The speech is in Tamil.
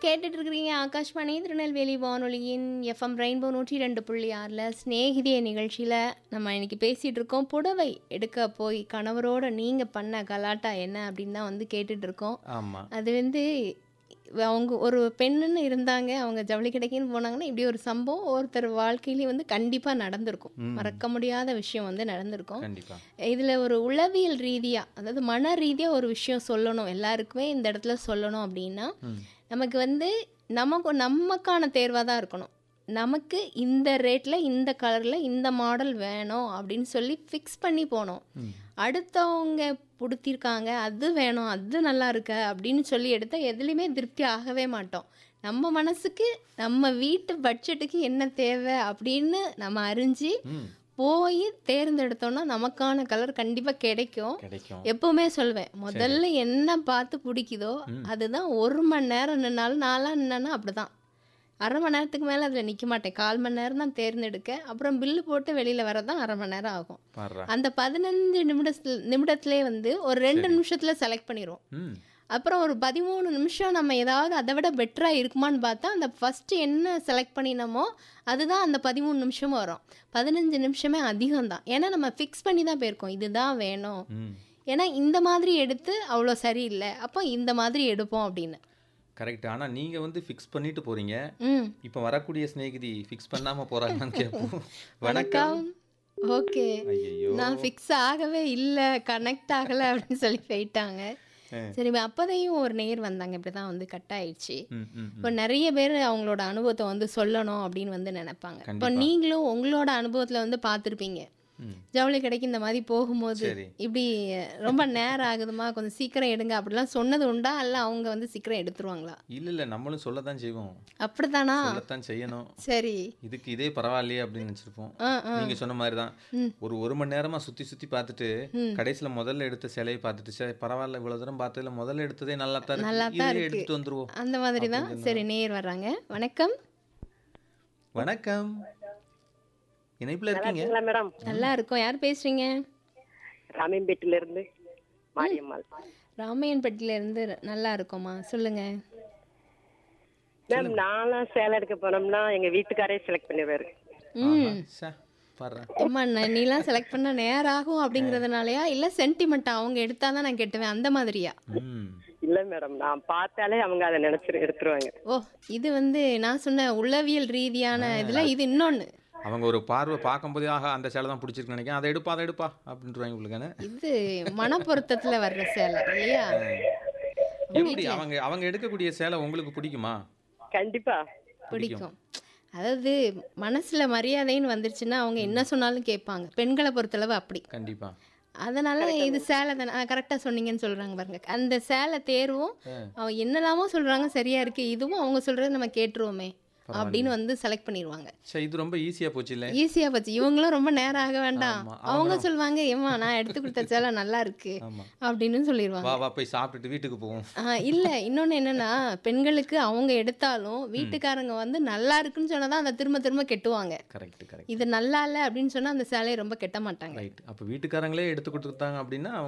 கேட்டுட்டு இருக்கிறீங்க ஆகாஷ்வாணி திருநெல்வேலி வானொலியின் எஃப்எம் ரெயின்போ நூற்றி ரெண்டு புள்ளி ஆறில் ஸ்நேகிதிய நிகழ்ச்சியில் நம்ம இன்னைக்கு பேசிகிட்டு இருக்கோம் புடவை எடுக்க போய் கணவரோட நீங்கள் பண்ண கலாட்டா என்ன அப்படின்னு தான் வந்து கேட்டுட்டு இருக்கோம் ஆமா அது வந்து அவங்க ஒரு பெண்ணுன்னு இருந்தாங்க அவங்க ஜவுளி கடைக்குன்னு போனாங்கன்னா இப்படி ஒரு சம்பவம் ஒருத்தர் வாழ்க்கையிலேயே வந்து கண்டிப்பாக நடந்திருக்கும் ம். மறக்க முடியாத விஷயம் வந்து நடந்திருக்கும் கண்டிப்பா இதில் ஒரு உளவியல் ரீதியாக அதாவது மன ரீதியாக ஒரு விஷயம் சொல்லணும் எல்லாருக்குமே இந்த இடத்துல சொல்லணும் அப்படின்னா ம். நமக்கு வந்து நமக்கு நமக்கான தேர்வாக தான் இருக்கணும் நமக்கு இந்த ரேட்டில் இந்த கலரில் இந்த மாடல் வேணும் அப்படின்னு சொல்லி ஃபிக்ஸ் பண்ணி போனோம் ம். அடுத்தவங்க புடுத்திருக்காங்க அது வேணும் அது நல்லா இருக்க அப்படின்னு சொல்லி எடுத்தால் எதுலேயுமே திருப்தி ஆகவே மாட்டோம் நம்ம மனசுக்கு நம்ம வீட்டு பட்ஜெட்டுக்கு என்ன தேவை அப்படின்னு நம்ம அறிஞ்சு ம். போய் தேர்ந்தெடுத்தோம்னா நமக்கான கலர் கண்டிப்பாக கிடைக்கும் கிடைக்கும் எப்பவுமே சொல்வேன் முதல்ல என்ன பார்த்து பிடிக்குதோ ம். அதுதான் ஒரு மணி நேரம் நின்னாலும் நாளாக நின்னா அப்படிதான் அரை மணி நேரத்துக்கு மேலே அதில் நிற்க மாட்டேன் கால் மணி நேரம் தான் தேர்ந்தெடுக்க அப்புறம் பில்லு போட்டு வெளியில் வரதான் அரை மணி நேரம் ஆகும் பாடுறா அந்த பதினஞ்சு நிமிடத்தில் நிமிடத்திலே வந்து ஒரு ரெண்டு நிமிஷத்தில் செலக்ட் பண்ணிடுவோம் ம் அப்புறம் ஒரு பதிமூணு நிமிஷம் நம்ம ஏதாவது அதை விட பெட்டராக இருக்குமான்னு பார்த்தா அந்த ஃபஸ்ட்டு என்ன செலக்ட் பண்ணினோமோ அதுதான் அந்த பதிமூணு நிமிஷமும் வரும் பதினஞ்சு நிமிஷமே அதிகம் தான் ஏன்னா நம்ம ஃபிக்ஸ் பண்ணி தான் போயிருக்கோம் இதுதான் வேணும் ம் ஏன்னா இந்த மாதிரி எடுத்து அவ்வளோ சரியில்லை அப்போ இந்த மாதிரி எடுப்போம் அப்படின்னு கரெக்ட் ஆனா நீங்க வந்து ஃபிக்ஸ் பண்ணிட்டு போறீங்க ம் இப்போ வரக்கூடிய சிநேகிதி ஃபிக்ஸ் பண்ணாம போறாங்கன்னு கேட்போம் வணக்கம் வணக்கம் ஓகே ஐயோ நான் ஃபிக்ஸ் ஆகவே இல்லை கனெக்ட் ஆகலை அப்படின்னு சொல்லி போயிட்டாங்க சரி அப்போதையும் ஒரு நேர் வந்தாங்க இப்படி தான் வந்து கட் ஆயிடுச்சு ம் ம் இப்போ நிறைய பேர் அவங்களோட அனுபவத்தை வந்து சொல்லணும் அப்படின்னு வந்து நினைப்பாங்க இப்போ கண்டிப்பா. நீங்களும் உங்களோட அனுபவத்தில் வந்து பார்த்துருப்பீங்க ம் ஜவுளி கடைக்கு இந்த மாதிரி போகும்போது சரி. இப்படி ரொம்ப நேரம் ஆகுதுமா கொஞ்சம் சீக்கிரம் எடுங்க அப்படிலாம் சொன்னது உண்டா இல்லை அவங்க வந்து சீக்கிரம் எடுத்துருவாங்களா இல்ல இல்ல நம்மளும் சொல்லத்தான் செய்வோம் அப்படித்தானா சொல்லத்தான் செய்யணும் சரி இதுக்கு இதே பரவாயில்லையே அப்படின்னு நினைச்சிருப்போம் ஆ ஆ நீங்க சொன்ன மாதிரி தான் ம். ஒரு ஒரு மணி நேரமா சுத்தி சுத்தி பார்த்துட்டு ம். கடைசியில முதல்ல எடுத்த சிலையை பார்த்துட்டு சரி பரவாயில்ல இவ்வளவு தூரம் பார்த்ததுல முதல்ல எடுத்ததே நல்லா தான் நல்லா இருக்கு தான் இதையே இருக்கு. எடுத்துட்டு வந்துருவோம் அந்த மாதிரி தான் சரி நேர் வர்றாங்க வணக்கம் வணக்கம் இணைப்புல இருக்கீங்க இருக்கீங்களா மேடம் நல்லா இருக்கோம் யார் பேசுறீங்க ராமியம்பேட்டில இருந்து மாரியம்மாள் ராமையன்பட்டில இருந்து நல்லா இருக்கோமா சொல்லுங்க மேம் நான்லாம் சேலை எடுக்க போனோம்னா எங்க வீட்டுக்காரே செலக்ட் பண்ணிடுவாரு ம் சே பாரு அம்மா நான் நீலாம் செலக்ட் பண்ண நேரம் ஆகும் அப்படிங்கிறதுனாலயா இல்லை சென்டிமெண்ட்டா அவங்க எடுத்தாதான் நான் கெட்டுவேன் அந்த மாதிரியா ம் இல்ல மேடம் நான் பார்த்தாலே அவங்க அதை நினைச்சு எடுத்துருவாங்க ஓ இது வந்து நான் சொன்ன உளவியல் ரீதியான இதுல இது இன்னொன்னு அவங்க ஒரு பார்வை பார்க்கும்போதே ஆஹா அந்த சேலை தான் பிடிச்சிருக்கு நினைக்கிறேன் அதை எடுப்பா அதை எடுப்பா அப்படின்றாங்க உங்களுக்கு இது மனப்பொருத்தத்துல வர்ற சேலை இல்லையா எப்படி அவங்க அவங்க எடுக்கக்கூடிய சேலை உங்களுக்கு பிடிக்குமா கண்டிப்பா பிடிக்கும் அதாவது மனசுல மரியாதைன்னு வந்துருச்சுன்னா அவங்க என்ன சொன்னாலும் கேட்பாங்க பெண்களை பொறுத்தளவு அப்படி கண்டிப்பா அதனால இது சேலை தானே கரெக்டாக சொன்னீங்கன்னு சொல்றாங்க பாருங்க அந்த சேலை தேர்வும் அவன் என்னெல்லாமோ சொல்றாங்க சரியா இருக்கு இதுவும் அவங்க சொல்றது நம்ம கேட்டுருவோமே அப்படின்னு வந்து செலக்ட் பண்ணிடுவாங்க சரி இது ரொம்ப ஈஸியா போச்சு இல்ல ஈஸியா போச்சு இவங்களும் ரொம்ப நேரம் ஆக வேண்டாம் ஆமா, அவங்க சொல்லுவாங்க ஏமா நான் எடுத்து கொடுத்த சேலை நல்லா இருக்கு ஆமா அப்படின்னு சொல்லிடுவாங்க வா வா போய் சாப்பிட்டுட்டு வீட்டுக்கு போவோம் ஆ, இல்ல இன்னொன்னு என்னன்னா பெண்களுக்கு அவங்க எடுத்தாலும் வீட்டுக்காரங்க வந்து நல்லா இருக்குன்னு சொன்னாதான் அந்த திரும்ப திரும்ப கெட்டுவாங்க கரெக்ட் கரெக்ட் இது நல்லா இல்லை அப்படின்னு சொன்னா அந்த சேலையை ரொம்ப கெட்ட மாட்டாங்க ரைட் அப்போ வீட்டுக்காரங்களே எடுத்து கொடுத்துட்டாங்க அப்படின்னா